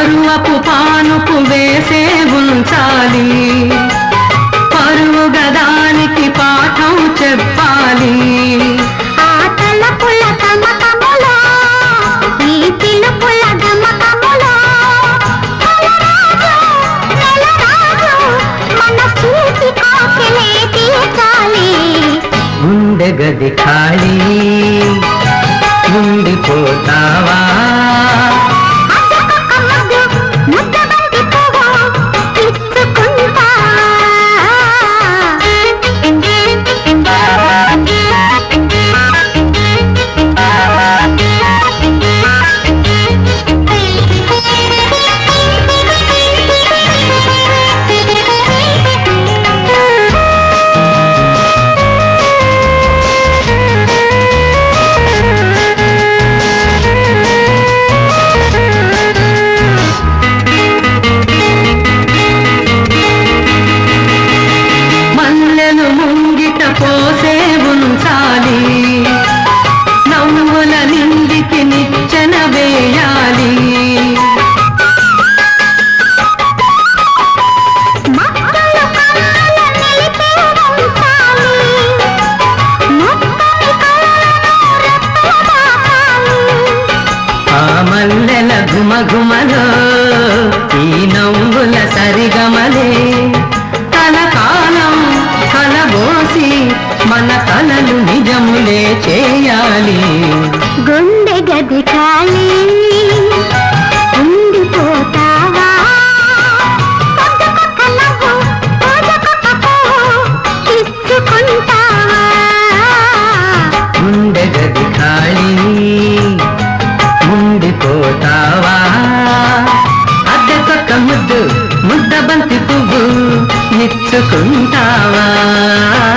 పరువపు పానుపు వేసే ఉంచాలి పరువు గదానికి పాఠం చెప్పాలి ఆ తలపుల కమకములో ఈ పిలుపుల గమకములో నెలరాజు, నెలరాజు, మన చూసి కోకిలే తీర్చాలి గుండె గది ఖాళీ ఉండిపోతావా అద్దొక ముద్దు, ముద్ద బంతి పువ్వు ఇచ్చుకుంటా. మల్లెలు ముంగిట పోసే ఉంచాలి నవ్వుల నిందికి నిచ్చెన వేయాలి మక్కలు కళ్ళ నిలిపే ఉంచాలి. మొక్కని కళ్ళను రెప్పల దాకాలి. ఆ మల్లెల ఘుమఘుమలో ఈ నవ్వుల సరిగమలే కలకాలం కలబోసి మన కలలు నిజములే చేయాలి గుండె గది ఖాళీ ఉండిపోతావా పొద్దుకొక్క నవ్వు, రోజుకొక్క పువ్వు ఇచ్చుకుంటావా గుండె గది ఖాళీ ఉండిపోతావా అద్దెకొక్క ముద్దు ముద్ద బంతి పువ్వు ఇచ్చుకుంటావా